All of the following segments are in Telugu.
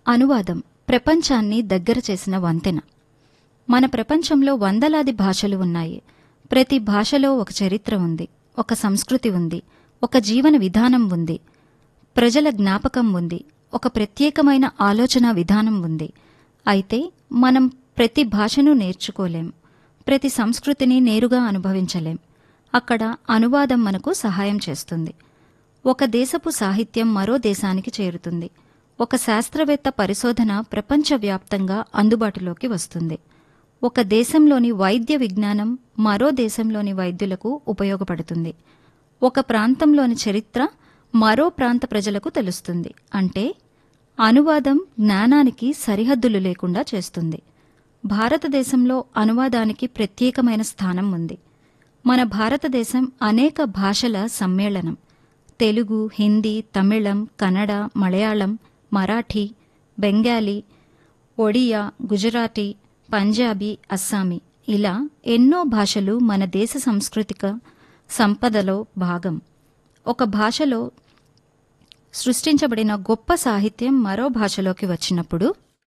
అనువాదం ప్రపంచాన్ని దగ్గర చేసిన వంతెన మన ప్రపంచంలో వందలాది భాషలు ఉన్నాయి ప్రతి భాషలో ఒక చరిత్ర ఉంది ఒక సంస్కృతి ఉంది ఒక జీవన విధానం ఉంది ప్రజల జ్ఞాపకం ఉంది ఒక ప్రత్యేకమైన ఆలోచన విధానం ఉంది అయితే మనం ప్రతి భాషను నేర్చుకోలేం ప్రతి సంస్కృతిని నేరుగా అనుభవించలేం అక్కడ అనువాదం మనకు సహాయం చేస్తుంది ఒక దేశపు సాహిత్యం మరో దేశానికి చేరుతుంది ఒక శాస్త్రవేత్త పరిశోధన ప్రపంచవ్యాప్తంగా అందుబాటులోకి వస్తుంది ఒక దేశంలోని వైద్య విజ్ఞానం మరో దేశంలోని వైద్యులకు ఉపయోగపడుతుంది ఒక ప్రాంతంలోని చరిత్ర మరో ప్రాంత ప్రజలకు తెలుస్తుంది అంటే అనువాదం జ్ఞానానికి సరిహద్దులు లేకుండా చేస్తుంది భారతదేశంలో అనువాదానికి ప్రత్యేకమైన స్థానం ఉంది మన భారతదేశం అనేక భాషల సమ్మేళనం తెలుగు హిందీ తమిళం కన్నడ మలయాళం మరాఠీ బెంగాలీ ఒడియా గుజరాతీ పంజాబీ అస్సామీ ఇలా ఎన్నో భాషలు మన దేశ సాంస్కృతిక సంపదలో భాగం ఒక భాషలో సృష్టించబడిన గొప్ప సాహిత్యం మరో భాషలోకి వచ్చినప్పుడు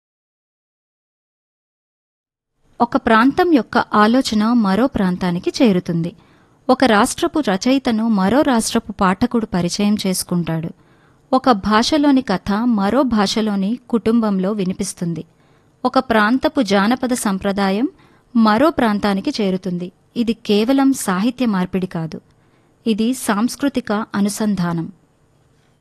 ఒక ప్రాంతం యొక్క ఆలోచన మరో ప్రాంతానికి చేరుతుంది ఒక రాష్ట్రపు రచయితను మరో రాష్ట్రపు పాఠకుడు పరిచయం చేసుకుంటాడు ఒక భాషలోని కథ మరో భాషలోని కుటుంబంలో వినిపిస్తుంది ఒక ప్రాంతపు జానపద సంప్రదాయం మరో ప్రాంతానికి చేరుతుంది ఇది కేవలం సాహిత్య మార్పిడి కాదు ఇది సాంస్కృతిక అనుసంధానం